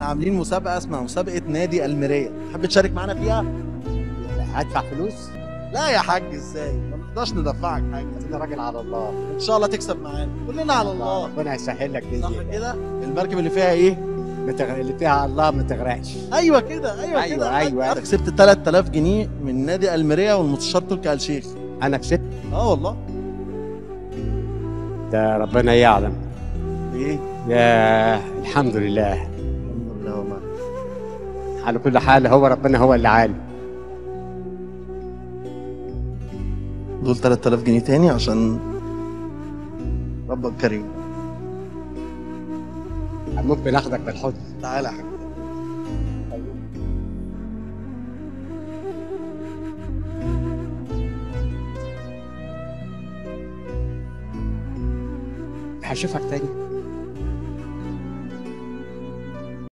عاملين مسابقه اسمها مسابقه نادي المرايه تحب تشارك معانا فيها هدفع فلوس لا يا حاج ازاي ما نقدرش ندفعك حاجه انا راجل على الله ان شاء الله تكسب معانا كلنا على الله ربنا يسهل لك صح باذن الله كده المركب اللي فيها ايه ما تغ- اللي فيها الله ما تغرقش ايوه كده ايوه, أيوة، كده أيوة. انت كسبت 3000 جنيه من نادي المرايه والمستشار تركي آل شيخ انا كسبت اه والله ده ربنا يعلم ايه يا الحمد لله الحمد لله والله على كل حال هو ربنا هو اللي عالم دول 3000 جنيه تاني عشان ربك كريم ممكن اخدك بالحضن تعالى يا حاج هشوفك تاني